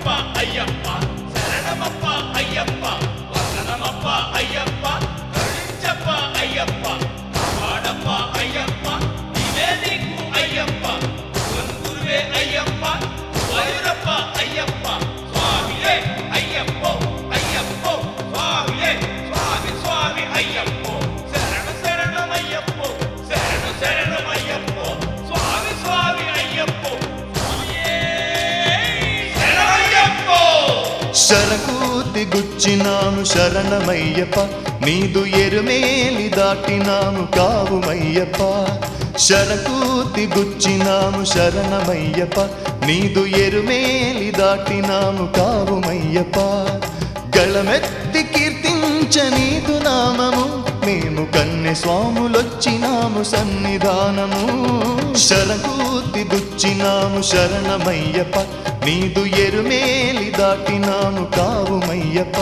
శరణమప్ప అయ్యప్ప శరణమప్ప అయ్యప్ప వందనమప్ప అయ్యప్ప కరుణించప్ప అయ్యప్ప వాడప్ప అయ్యప్ప నీవే నీకు అయ్యప్ప గురువే అయ్యప్ప వరురప్ప అయ్యప్ప స్వామియే అయ్యప్ప అయ్యప్ప స్వామియే స్వామి స్వామి అయ్యప్ప శరణ శరణమయ్యప్ప శరణ శరణమయ్యప్ప స్వామి స్వామి అయ్యప్ప స్వామియే శరణమయ్యప్ప శరకూతి గుచ్చినాము శరణమయ్యప్ప నీదు ఎరుమేలి దాటినాము కావుమయ్యప్ప శరకూతి గుచ్చినాము శరణమయ్యప్ప నీదు ఎరుమేలి దాటినాము కావుమయ్యప్ప గళమెత్తి కీర్తించ నీదు నామము మేము కన్నె స్వాములొచ్చినాము సన్నిధానము శరకూతి గుచ్చినాము శరణమయ్యప్ప నీదు ఎరుమేలి దాటినాము కావుమయ్యప్ప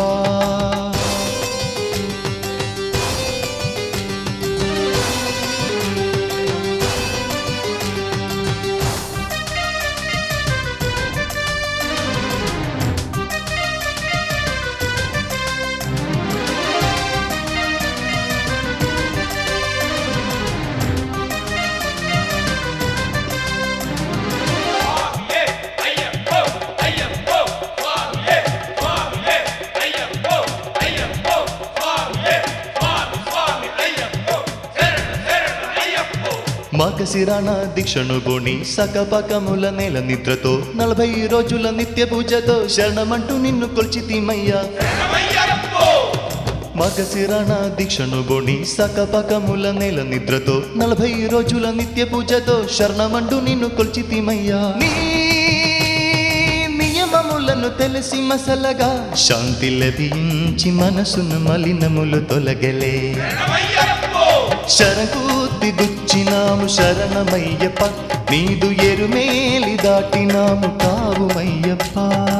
స్వామియే అయ్యప్ప అయ్యప్ప స్వామియే స్వామియే అయ్యప్ప అయ్యప్ప స్వామియే స్వామి స్వామి అయ్యప్ప శరణ శరణ అయ్యప్ప మగశిరాణ దీక్షను బోణి సకపకముల నెల నిద్రతో నలభై రోజుల నిత్య పూజతో శరణమంటూ నిన్ను కొల్చితీమయ్యా శరణమయ్యప్ప మగశిరాణ దీక్షను బోణి సకపకముల నెల నిద్రతో నలభై రోజుల నిత్య పూజతో శరణమంటూ నిన్ను కొల్చితీమయ్యా నీ నియమములను తెలిసి మసలగా శాంతి లభించి మనసును మలినములు తొలగలే శరణమయ్యప్ప శరకూతి గుచ్చినాము శరణమయ్యప్ప నీదు ఎరుమేలి దాటినాము కావుమయ్యప్ప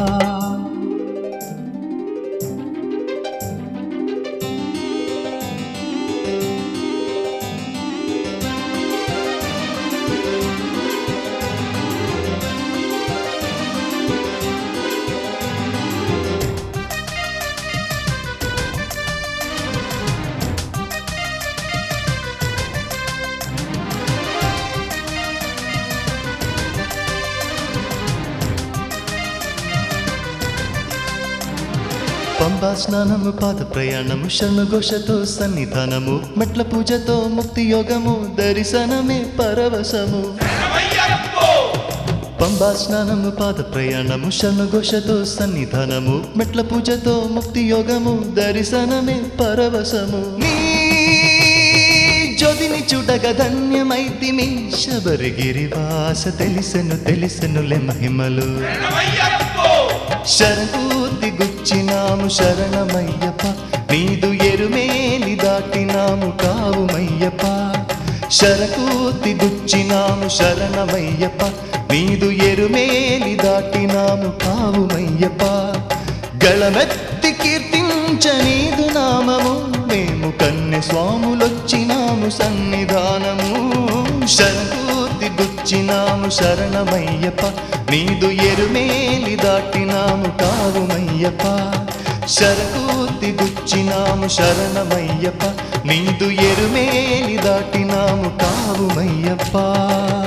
పంబా స్నానము పాద ప్రయాణము శరణఘోషతో సన్నిధానము మెట్ల పూజతో ముక్తి యోగము దర్శనమే పరవశము శరణమయ్యప్ప పంబా స్నానము పాద ప్రయాణము శరణఘోషతో సన్నిధానము మెట్ల పూజతో ముక్తి యోగము దర్శనమే పరవశము నీ జ్యోతిని చూడగ ధన్యమైతిమి శబరిగిరివాస తెలిసెను తెలిసెనులే మహిమలు శరణమయ్యప్ప శరణూతి గుచ్చినాము శరణమయ్యప్ప నీదు ఎరుమేలి దాటినాము కావుమయ్యప్ప శరకూతి గుచ్చినాము శరణమయ్యప్ప నీదు ఎరుమేలి దాటినాము కావుమయ్యప్ప గళమెత్తి కీర్తించ నీదు నామము మేము కన్నె స్వాములొచ్చినాము సన్నిధానము శరణూతి గుచ్చినాము శరణమయ్యప్ప నీదు ఎరుమేలి దాటినాము కావుమయ్యప్ప శరకూతి గుచ్చినాము శరణమయ్యప్ప నీదు ఎరుమేలి దాటినాము కావుమయ్యప్ప